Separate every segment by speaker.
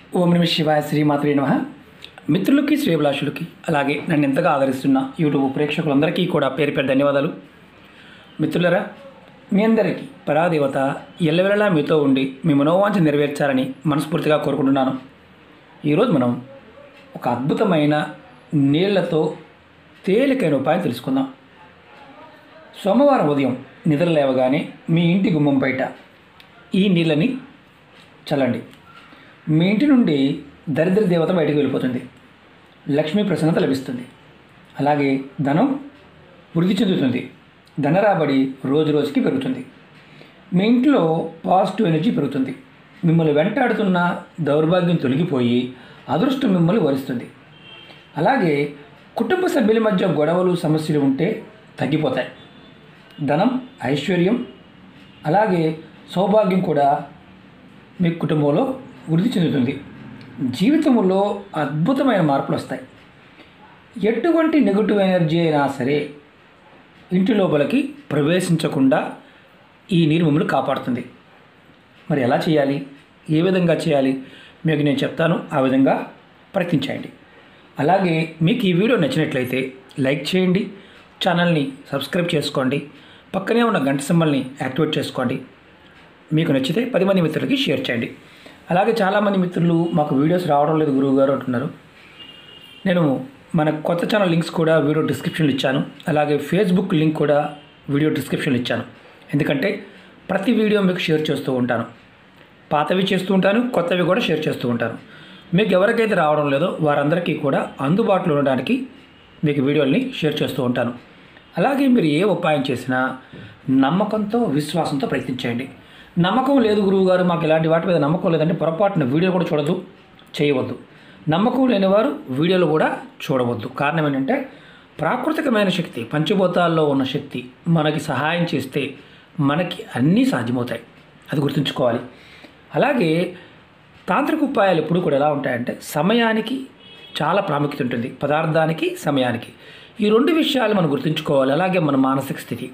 Speaker 1: ఓం నమ శివాయ శ్రీమాత్రే నమ మిత్రులకి శ్రేభిలాషులకి అలాగే నన్ను ఎంతగా ఆదరిస్తున్న యూట్యూబ్ ప్రేక్షకులందరికీ కూడా పేరు పేరు ధన్యవాదాలు మిత్రులరా మీ అందరికీ పరాదేవత ఎల్లవెల్లలా మీతో ఉండి మీ మనోవాంఛ నెరవేర్చాలని మనస్ఫూర్తిగా కోరుకుంటున్నాను ఈరోజు మనం ఒక అద్భుతమైన నీళ్లతో తేలికైన ఉపాయం తెలుసుకుందాం సోమవారం ఉదయం నిద్ర లేవగానే మీ ఇంటి గుమ్మం బయట ఈ నీళ్ళని చల్లండి మీ ఇంటి నుండి దరిద్ర దేవత బయటకు వెళ్ళిపోతుంది లక్ష్మీ ప్రసన్నత లభిస్తుంది అలాగే ధనం వృద్ధి చెందుతుంది ధన రాబడి రోజు రోజుకి పెరుగుతుంది మీ ఇంట్లో పాజిటివ్ ఎనర్జీ పెరుగుతుంది మిమ్మల్ని వెంటాడుతున్న దౌర్భాగ్యం తొలగిపోయి అదృష్టం మిమ్మల్ని వరిస్తుంది అలాగే కుటుంబ సభ్యుల మధ్య గొడవలు సమస్యలు ఉంటే తగ్గిపోతాయి ధనం ఐశ్వర్యం అలాగే సౌభాగ్యం కూడా మీ కుటుంబంలో వృద్ధి చెందుతుంది జీవితంలో అద్భుతమైన మార్పులు వస్తాయి ఎటువంటి నెగటివ్ ఎనర్జీ అయినా సరే ఇంటి లోపలికి ప్రవేశించకుండా ఈ నీరు మిమ్మల్ని కాపాడుతుంది మరి ఎలా చేయాలి ఏ విధంగా చేయాలి మీకు నేను చెప్తాను ఆ విధంగా ప్రయత్నించండి అలాగే మీకు ఈ వీడియో నచ్చినట్లయితే లైక్ చేయండి ఛానల్ని సబ్స్క్రైబ్ చేసుకోండి పక్కనే ఉన్న గంట సింబల్ని యాక్టివేట్ చేసుకోండి మీకు నచ్చితే పది మంది మిత్రులకి షేర్ చేయండి అలాగే చాలామంది మిత్రులు మాకు వీడియోస్ రావడం లేదు గురువు గారు అంటున్నారు నేను మన కొత్త ఛానల్ లింక్స్ కూడా వీడియో డిస్క్రిప్షన్లో ఇచ్చాను అలాగే ఫేస్బుక్ లింక్ కూడా వీడియో డిస్క్రిప్షన్లో ఇచ్చాను ఎందుకంటే ప్రతి వీడియో మీకు షేర్ చేస్తూ ఉంటాను పాతవి చేస్తూ ఉంటాను కొత్తవి కూడా షేర్ చేస్తూ ఉంటాను మీకు ఎవరికైతే రావడం లేదో వారందరికీ కూడా అందుబాటులో ఉండడానికి మీకు వీడియోల్ని షేర్ చేస్తూ ఉంటాను అలాగే మీరు ఏ ఉపాయం చేసినా నమ్మకంతో విశ్వాసంతో ప్రయత్నించండి నమ్మకం లేదు గురువు గారు మాకు ఇలాంటి వాటి మీద నమ్మకం లేదంటే పొరపాటున వీడియో కూడా చూడదు చేయవద్దు నమ్మకం లేనివారు వీడియోలు కూడా చూడవద్దు కారణం ఏంటంటే ప్రాకృతికమైన శక్తి పంచభూతాల్లో ఉన్న శక్తి మనకి సహాయం చేస్తే మనకి అన్నీ సాధ్యమవుతాయి అది గుర్తుంచుకోవాలి అలాగే తాంత్రిక ఉపాయాలు ఎప్పుడు కూడా ఎలా ఉంటాయంటే సమయానికి చాలా ప్రాముఖ్యత ఉంటుంది పదార్థానికి సమయానికి ఈ రెండు విషయాలు మనం గుర్తుంచుకోవాలి అలాగే మన మానసిక స్థితి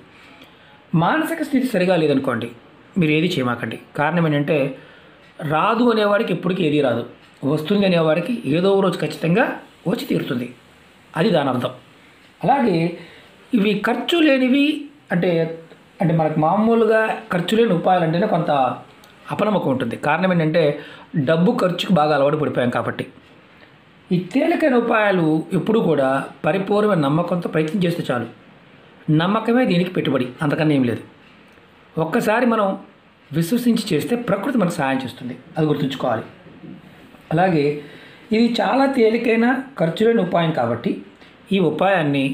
Speaker 1: మానసిక స్థితి సరిగా లేదనుకోండి మీరు ఏది చేయమాకండి కారణం ఏంటంటే రాదు అనేవాడికి ఎప్పటికీ ఏది రాదు వస్తుంది అనేవాడికి ఏదో ఒక రోజు ఖచ్చితంగా వచ్చి తీరుతుంది అది దాని అర్థం అలాగే ఇవి ఖర్చు లేనివి అంటే అంటే మనకు మామూలుగా ఖర్చు లేని ఉపాయాలు అంటేనే కొంత అపనమ్మకం ఉంటుంది కారణం ఏంటంటే డబ్బు ఖర్చుకు బాగా అలవాటు పడిపోయాం కాబట్టి ఈ తేలికైన ఉపాయాలు ఎప్పుడూ కూడా పరిపూర్ణమైన నమ్మకంతో ప్రయత్నం చేస్తే చాలు నమ్మకమే దీనికి పెట్టుబడి అంతకన్నా ఏం లేదు ఒక్కసారి మనం విశ్వసించి చేస్తే ప్రకృతి మనకు సహాయం చేస్తుంది అది గుర్తుంచుకోవాలి అలాగే ఇది చాలా తేలికైన ఖర్చు లేని ఉపాయం కాబట్టి ఈ ఉపాయాన్ని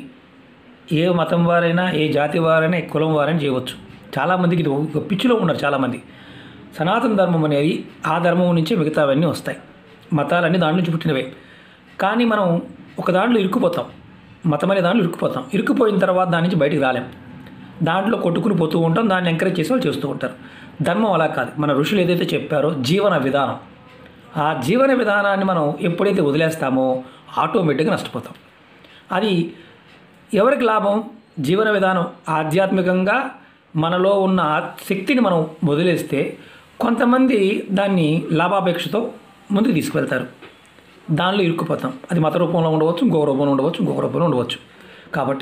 Speaker 1: ఏ మతం వారైనా ఏ జాతి వారైనా ఏ కులం వారైనా చేయవచ్చు చాలామందికి ఇది ఒక పిచ్చిలో ఉన్నారు చాలామంది సనాతన ధర్మం అనేది ఆ ధర్మం నుంచే మిగతావన్నీ వస్తాయి మతాలన్నీ దాని నుంచి పుట్టినవే కానీ మనం ఒక దాంట్లో ఇరుక్కుపోతాం మతం అనే దాంట్లో ఇరుక్కుపోతాం ఇరుక్కుపోయిన తర్వాత దాని నుంచి బయటికి రాలేం దాంట్లో కొట్టుకుని పోతూ ఉంటాం దాన్ని ఎంకరేజ్ చేసే వాళ్ళు చేస్తూ ఉంటారు ధర్మం అలా కాదు మన ఋషులు ఏదైతే చెప్పారో జీవన విధానం ఆ జీవన విధానాన్ని మనం ఎప్పుడైతే వదిలేస్తామో ఆటోమేటిక్గా నష్టపోతాం అది ఎవరికి లాభం జీవన విధానం ఆధ్యాత్మికంగా మనలో ఉన్న ఆ శక్తిని మనం వదిలేస్తే కొంతమంది దాన్ని లాభాపేక్షతో ముందుకు తీసుకువెళ్తారు దానిలో ఇరుక్కుపోతాం అది మత రూపంలో ఉండవచ్చు ఇంకో రూపంలో ఉండవచ్చు ఇంకొక రూపంలో ఉండవచ్చు కాబట్టి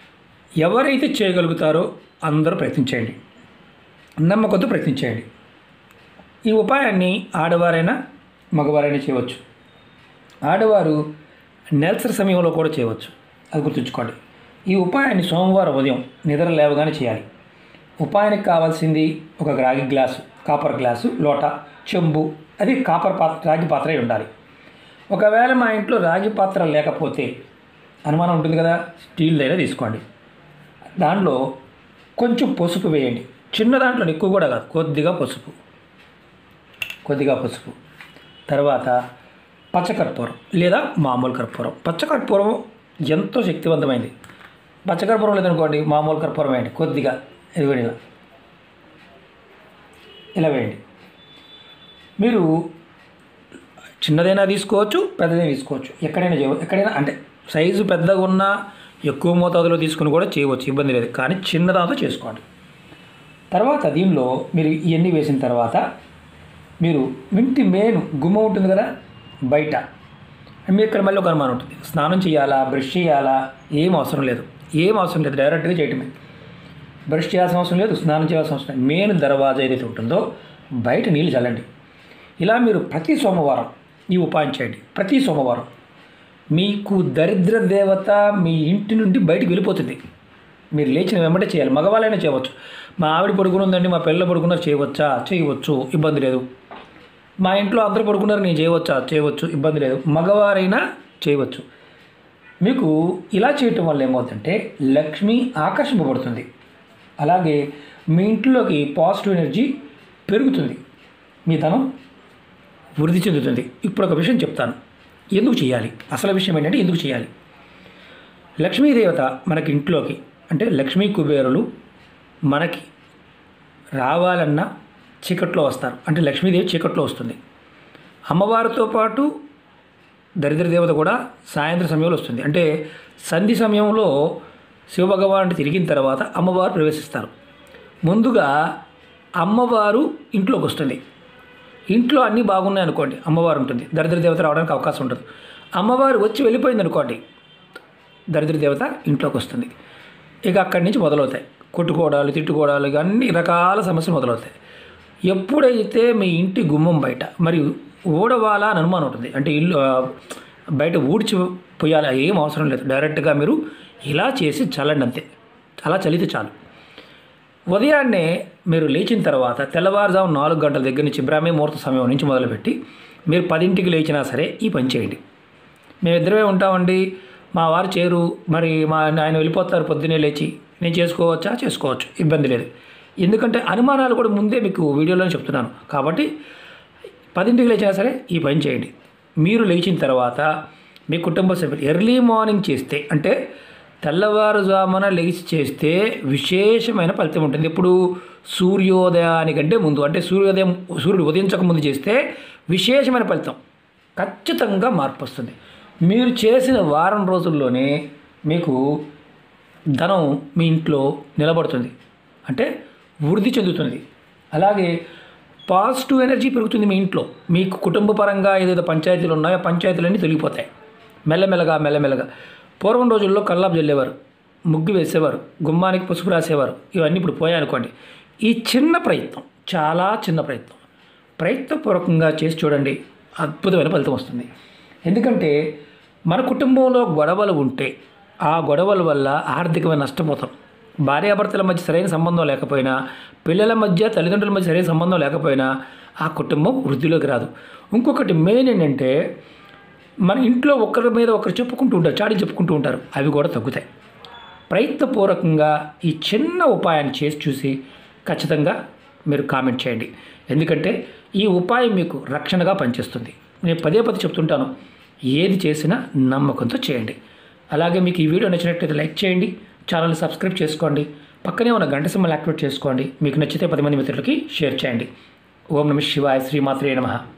Speaker 1: ఎవరైతే చేయగలుగుతారో అందరూ ప్రయత్నించేయండి నమ్మకంతో ప్రయత్నించేయండి ఈ ఉపాయాన్ని ఆడవారైనా మగవారైనా చేయవచ్చు ఆడవారు నెలసరి సమయంలో కూడా చేయవచ్చు అది గుర్తుంచుకోండి ఈ ఉపాయాన్ని సోమవారం ఉదయం నిద్ర లేవగానే చేయాలి ఉపాయానికి కావాల్సింది ఒక రాగి గ్లాసు కాపర్ గ్లాసు లోట చెంబు అది కాపర్ పాత్ర రాగి పాత్ర అయి ఉండాలి ఒకవేళ మా ఇంట్లో రాగి పాత్ర లేకపోతే అనుమానం ఉంటుంది కదా స్టీల్దైనా తీసుకోండి దాంట్లో కొంచెం పసుపు వేయండి చిన్న దాంట్లో ఎక్కువ కూడా కాదు కొద్దిగా పసుపు కొద్దిగా పసుపు తర్వాత పచ్చకర్పూరం లేదా మామూలు కర్పూరం పచ్చకర్పూరం ఎంతో శక్తివంతమైంది పచ్చకర్పూరం లేదనుకోండి మామూలు కర్పూరం వేయండి కొద్దిగా ఇదిగోండి ఇలా ఇలా వేయండి మీరు చిన్నదైనా తీసుకోవచ్చు పెద్దదైనా తీసుకోవచ్చు ఎక్కడైనా చేయవచ్చు ఎక్కడైనా అంటే సైజు పెద్దగా ఉన్నా ఎక్కువ మోతాదులో తీసుకుని కూడా చేయవచ్చు ఇబ్బంది లేదు కానీ చిన్నదాంతో చేసుకోండి తర్వాత దీనిలో మీరు ఇవన్నీ వేసిన తర్వాత మీరు ఇంటి మెయిన్ గుమ్మ ఉంటుంది కదా బయట మీ ఇక్కడ మళ్ళీ ఒక అనుమానం ఉంటుంది స్నానం చేయాలా బ్రష్ చేయాలా ఏం అవసరం లేదు ఏం అవసరం లేదు డైరెక్ట్గా చేయటమే బ్రష్ చేయాల్సిన అవసరం లేదు స్నానం చేయాల్సిన అవసరం లేదు మెయిన్ దర్వాజా ఏదైతే ఉంటుందో బయట నీళ్ళు చల్లండి ఇలా మీరు ప్రతి సోమవారం ఈ ఉపాయం చేయండి ప్రతి సోమవారం మీకు దరిద్ర దేవత మీ ఇంటి నుండి బయటికి వెళ్ళిపోతుంది మీరు లేచిన వెంబడే చేయాలి మగవాళ్ళైనా చేయవచ్చు మా ఆవిడ పడుకుని ఉందండి మా పిల్లలు పడుకున్నారు చేయవచ్చా చేయవచ్చు ఇబ్బంది లేదు మా ఇంట్లో అందరూ పడుకున్నారు నేను చేయవచ్చా చేయవచ్చు ఇబ్బంది లేదు మగవారైనా చేయవచ్చు మీకు ఇలా చేయటం వల్ల ఏమవుతుందంటే లక్ష్మి ఆకర్షింపబడుతుంది అలాగే మీ ఇంట్లోకి పాజిటివ్ ఎనర్జీ పెరుగుతుంది మీ ధనం వృద్ధి చెందుతుంది ఇప్పుడు ఒక విషయం చెప్తాను ఎందుకు చేయాలి అసలు విషయం ఏంటంటే ఎందుకు చేయాలి లక్ష్మీదేవత మనకి ఇంట్లోకి అంటే లక్ష్మీ కుబేరులు మనకి రావాలన్నా చీకట్లో వస్తారు అంటే లక్ష్మీదేవి చీకట్లో వస్తుంది అమ్మవారితో పాటు దరిద్ర దేవత కూడా సాయంత్రం సమయంలో వస్తుంది అంటే సంధి సమయంలో శివభగవానుడు తిరిగిన తర్వాత అమ్మవారు ప్రవేశిస్తారు ముందుగా అమ్మవారు ఇంట్లోకి వస్తుంది ఇంట్లో అన్నీ బాగున్నాయి అనుకోండి అమ్మవారు ఉంటుంది దరిద్ర దేవత రావడానికి అవకాశం ఉంటుంది అమ్మవారు వచ్చి వెళ్ళిపోయింది అనుకోండి దరిద్ర దేవత ఇంట్లోకి వస్తుంది ఇక అక్కడి నుంచి మొదలవుతాయి కొట్టుకోవడాలు తిట్టుకోవడాలు ఇక అన్ని రకాల సమస్యలు మొదలవుతాయి ఎప్పుడైతే మీ ఇంటి గుమ్మం బయట మరియు ఊడవాలా అని అనుమానం ఉంటుంది అంటే ఇల్లు ఆ, బయట ఊడ్చి పోయాలి ఏం అవసరం లేదు డైరెక్ట్గా మీరు ఇలా చేసి చల్లండి అంతే అలా చలితే చాలు ఉదయాన్నే మీరు లేచిన తర్వాత తెల్లవారుజాము నాలుగు గంటల దగ్గర నుంచి బ్రాహ్మీ ముహూర్త సమయం నుంచి మొదలుపెట్టి మీరు పదింటికి లేచినా సరే ఈ పని చేయండి మేమిద్దరమే ఉంటామండి మా వారు చేరు మరి మా ఆయన వెళ్ళిపోతారు పొద్దున్నే లేచి నేను చేసుకోవచ్చా చేసుకోవచ్చు ఇబ్బంది లేదు ఎందుకంటే అనుమానాలు కూడా ముందే మీకు వీడియోలో చెప్తున్నాను కాబట్టి పదింటికి లేచినా సరే ఈ పని చేయండి మీరు లేచిన తర్వాత మీ కుటుంబ సభ్యులు ఎర్లీ మార్నింగ్ చేస్తే అంటే తెల్లవారుజామున లేచి చేస్తే విశేషమైన ఫలితం ఉంటుంది ఇప్పుడు సూర్యోదయానికంటే ముందు అంటే సూర్యోదయం సూర్యుడు ఉదయించక ముందు చేస్తే విశేషమైన ఫలితం ఖచ్చితంగా మార్పు వస్తుంది మీరు చేసిన వారం రోజుల్లోనే మీకు ధనం మీ ఇంట్లో నిలబడుతుంది అంటే వృద్ధి చెందుతుంది అలాగే పాజిటివ్ ఎనర్జీ పెరుగుతుంది మీ ఇంట్లో మీకు కుటుంబ పరంగా ఏదైతే పంచాయతీలు ఉన్నాయో ఆ పంచాయతీలన్నీ తొలగిపోతాయి మెల్లమెల్లగా మెల్లమెల్లగా పూర్వం రోజుల్లో కల్లాపు జల్లేవారు ముగ్గు వేసేవారు గుమ్మానికి పసుపు రాసేవారు ఇవన్నీ ఇప్పుడు పోయాయనుకోండి ఈ చిన్న ప్రయత్నం చాలా చిన్న ప్రయత్నం ప్రయత్నపూర్వకంగా చేసి చూడండి అద్భుతమైన ఫలితం వస్తుంది ఎందుకంటే మన కుటుంబంలో గొడవలు ఉంటే ఆ గొడవల వల్ల ఆర్థికమైన నష్టపోతాం భార్యాభర్తల మధ్య సరైన సంబంధం లేకపోయినా పిల్లల మధ్య తల్లిదండ్రుల మధ్య సరైన సంబంధం లేకపోయినా ఆ కుటుంబం వృద్ధిలోకి రాదు ఇంకొకటి మెయిన్ ఏంటంటే మన ఇంట్లో ఒకరి మీద ఒకరు చెప్పుకుంటూ ఉంటారు చాడి చెప్పుకుంటూ ఉంటారు అవి కూడా తగ్గుతాయి ప్రయత్నపూర్వకంగా ఈ చిన్న ఉపాయాన్ని చేసి చూసి ఖచ్చితంగా మీరు కామెంట్ చేయండి ఎందుకంటే ఈ ఉపాయం మీకు రక్షణగా పనిచేస్తుంది నేను పదే పదే చెప్తుంటాను ఏది చేసినా నమ్మకంతో చేయండి అలాగే మీకు ఈ వీడియో నచ్చినట్లయితే లైక్ చేయండి ఛానల్ సబ్స్క్రైబ్ చేసుకోండి పక్కనే ఉన్న గంట సింబల్ యాక్టివేట్ చేసుకోండి మీకు నచ్చితే పది మంది మిత్రులకి షేర్ చేయండి ఓం నమ శివాయ శ్రీమాత్రే నమః